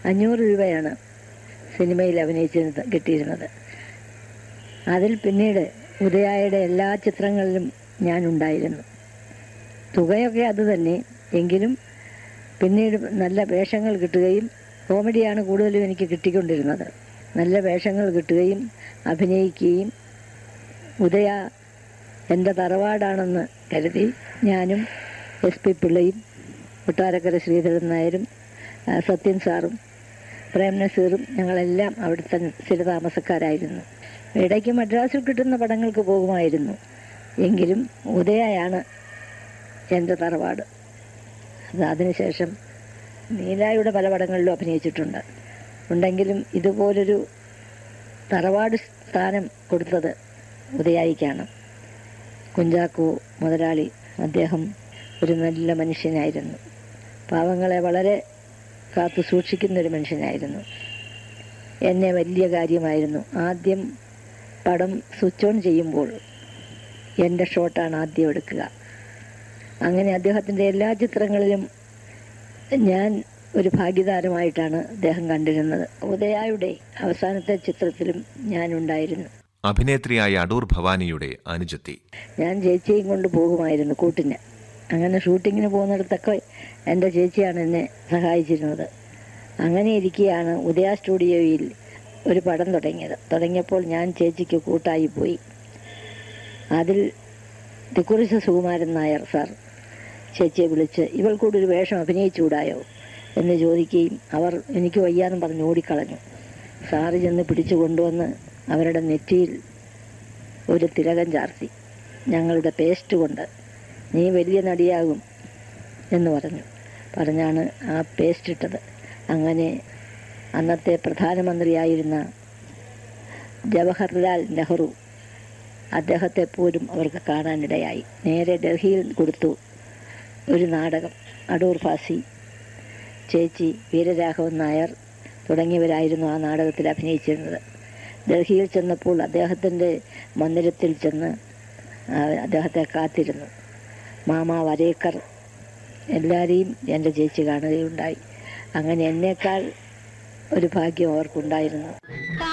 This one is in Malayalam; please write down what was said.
അഞ്ഞൂറ് രൂപയാണ് സിനിമയിൽ അഭിനയിച്ചിരുന്നത് കിട്ടിയിരുന്നത് അതിൽ പിന്നീട് ഉദയായുടെ എല്ലാ ചിത്രങ്ങളിലും ഞാനുണ്ടായിരുന്നു തുകയൊക്കെ അത് തന്നെ എങ്കിലും പിന്നീട് നല്ല വേഷങ്ങൾ കിട്ടുകയും കോമഡിയാണ് കൂടുതലും എനിക്ക് കിട്ടിക്കൊണ്ടിരുന്നത് നല്ല വേഷങ്ങൾ കിട്ടുകയും അഭിനയിക്കുകയും ഉദയ എൻ്റെ തറവാടാണെന്ന് കരുതി ഞാനും എസ് പി പിള്ളയും കൊട്ടാരക്കര ശ്രീധരൻ നായരും ആ, സത്യൻ സാറും പ്രേം നസീറും ഞങ്ങളെല്ലാം അവിടുത്തെ സ്ഥിരതാമസക്കാരായിരുന്നു ഇടയ്ക്ക് മദ്രാസിൽ കിട്ടുന്ന പടങ്ങൾക്ക് പോകുമായിരുന്നു എങ്കിലും ഉദയയാണ് എൻ്റെ തറവാട് അത് അതിനുശേഷം നീലായുടെ പല പടങ്ങളിലും അഭിനയിച്ചിട്ടുണ്ട് ഉണ്ടെങ്കിലും ഇതുപോലൊരു തറവാട് സ്ഥാനം കൊടുത്തത് ഉദയായിക്കാണ് കുഞ്ചാക്കോ മുതലാളി അദ്ദേഹം ഒരു നല്ല മനുഷ്യനായിരുന്നു പാവങ്ങളെ വളരെ കാത്തു സൂക്ഷിക്കുന്ന ഒരു മനുഷ്യനായിരുന്നു എന്നെ വലിയ കാര്യമായിരുന്നു ആദ്യം പടം സ്വിച്ച് ഓൺ ചെയ്യുമ്പോൾ എൻ്റെ ഷോട്ടാണ് ആദ്യം എടുക്കുക അങ്ങനെ അദ്ദേഹത്തിൻ്റെ എല്ലാ ചിത്രങ്ങളിലും ഞാൻ ഒരു ഭാഗ്യതാരമായിട്ടാണ് അദ്ദേഹം കണ്ടിരുന്നത് ഉദയായുടെ അവസാനത്തെ ചിത്രത്തിലും ഞാനുണ്ടായിരുന്നു അഭിനേത്രിയായ അടൂർ ഭവാനിയുടെ അനുജത്തി ഞാൻ ചേച്ചിയെയും കൊണ്ട് പോകുമായിരുന്നു കൂട്ടിന് അങ്ങനെ ഷൂട്ടിങ്ങിന് പോകുന്നിടത്തൊക്കെ എൻ്റെ ചേച്ചിയാണ് എന്നെ സഹായിച്ചിരുന്നത് അങ്ങനെ ഇരിക്കുകയാണ് ഉദയ സ്റ്റുഡിയോയിൽ ഒരു പടം തുടങ്ങിയത് തുടങ്ങിയപ്പോൾ ഞാൻ ചേച്ചിക്ക് കൂട്ടായി പോയി അതിൽ തിക്കുറിശ സുകുമാരൻ നായർ സാർ ചേച്ചിയെ വിളിച്ച് ഇവൾക്കൂടെ ഒരു വേഷം അഭിനയിച്ചുകൂടായോ എന്ന് ചോദിക്കുകയും അവർ എനിക്ക് വയ്യാന്നും പറഞ്ഞ് ഓടിക്കളഞ്ഞു സാറ് ചെന്ന് പിടിച്ചു കൊണ്ടുവന്ന് അവരുടെ നെറ്റിയിൽ ഒരു തിലകം ചാർത്തി ഞങ്ങളുടെ പേസ്റ്റ് കൊണ്ട് നീ വലിയ നടിയാകും എന്ന് പറഞ്ഞു പറഞ്ഞാണ് ആ പേസ്റ്റ് ഇട്ടത് അങ്ങനെ അന്നത്തെ പ്രധാനമന്ത്രിയായിരുന്ന ജവഹർലാൽ നെഹ്റു അദ്ദേഹത്തെ പോലും അവർക്ക് കാണാനിടയായി നേരെ ഡൽഹിയിൽ കൊടുത്തു ഒരു നാടകം അടൂർ ഫാസി ചേച്ചി വീരരാഘവൻ നായർ തുടങ്ങിയവരായിരുന്നു ആ നാടകത്തിൽ അഭിനയിച്ചിരുന്നത് ഡൽഹിയിൽ ചെന്നപ്പോൾ അദ്ദേഹത്തിൻ്റെ മന്ദിരത്തിൽ ചെന്ന് ആ, അദ്ദേഹത്തെ കാത്തിരുന്നു മാമ വരേക്കർ എല്ലാവരെയും എൻ്റെ ചേച്ചി കാണുകയുണ്ടായി അങ്ങനെ എന്നേക്കാൾ ഒരു ഭാഗ്യം അവർക്കുണ്ടായിരുന്നു